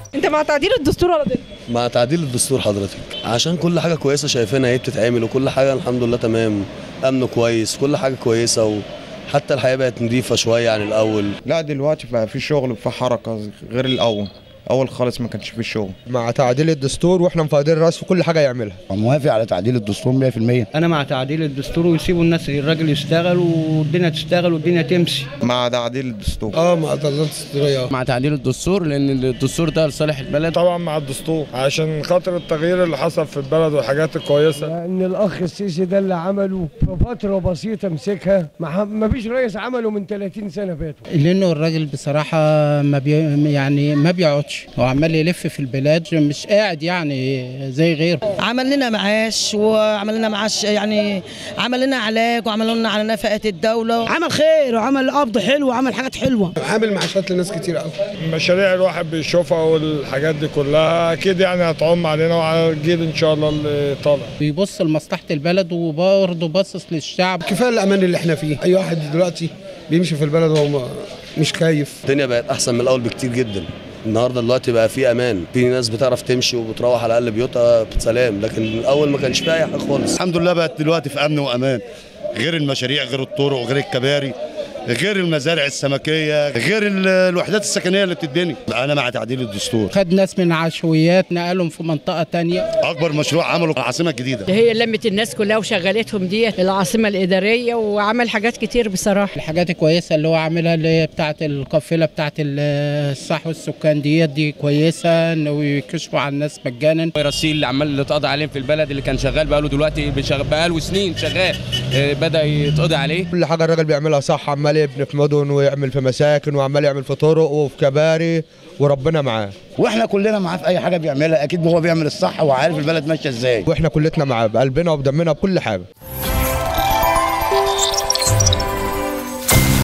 انت مع تعديل الدستور ولا ضد مع تعديل الدستور حضرتك عشان كل حاجه كويسه شايفينها هي بتتعمل وكل حاجه الحمد لله تمام امن كويس كل حاجه كويسه وحتى الحياه بقت نظيفه شويه عن الاول لا دلوقتي بقى في شغل في حركه غير الاول اول خالص ما كانش في شغل مع تعديل الدستور واحنا مفايدين الراس في كل حاجه يعملها موافق على تعديل الدستور 100% انا مع تعديل الدستور ويسيبوا الناس الراجل يشتغل والدنيا تشتغل والدنيا تمشي مع تعديل الدستور اه مع تعديل الدستوريه مع تعديل الدستور لان الدستور ده لصالح البلد طبعا مع الدستور عشان خاطر التغيير اللي حصل في البلد والحاجات الكويسه لان الاخ السيسي ده اللي عمله في فتره بسيطه مسكها ما فيش رئيس عمله من 30 سنه فاتوا لانه الراجل بصراحه ما بي يعني ما بيقعدش هو عمال يلف في البلاد مش قاعد يعني زي غيره عمل لنا معاش وعمل لنا معاش يعني عمل لنا علاج وعمل لنا على نفقه الدوله عمل خير وعمل قبض حلو وعمل حاجات حلوه عامل معاشات لناس كتير قوي المشاريع الواحد بيشوفها والحاجات دي كلها اكيد يعني هتعم علينا وعلى الجيل ان شاء الله اللي طالع بيبص لمصلحه البلد وبرضه باصص للشعب كفايه الامان اللي احنا فيه اي واحد دلوقتي بيمشي في البلد وهو مش خايف الدنيا بقت احسن من الاول بكتير جدا النهارده دلوقتي بقى في امان في ناس بتعرف تمشي وبتروح على الاقل بيوتها بسلام لكن الاول ما كانش فيها اي حاجه خالص الحمد لله بقت دلوقتي في امن وامان غير المشاريع غير الطرق غير الكباري غير المزارع السمكيه غير الوحدات السكنيه اللي بتتبني انا مع تعديل الدستور خد ناس من عشوائيات نقلهم في منطقه تانية اكبر مشروع عمله العاصمه الجديده هي لمت الناس كلها وشغلتهم ديت العاصمه الاداريه وعمل حاجات كتير بصراحه الحاجات الكويسه اللي هو عاملها اللي هي بتاعه القافله بتاعه الصحو السكان ديت دي كويسه انه يكشفوا على الناس مجانا الرصيل اللي عمال اللي اتقضى عليه في البلد اللي كان شغال بقاله دلوقتي بقاله سنين شغال بدا يتقضي عليه كل حاجه الراجل بيعملها صح عمال يبني في مدن ويعمل في مساكن وعمال يعمل في طرق وفي كباري وربنا معاه واحنا كلنا معاه في اي حاجه بيعملها اكيد هو بيعمل الصح وعارف البلد ماشيه ازاي واحنا كلتنا معاه بقلبنا وبدمنا بكل حاجه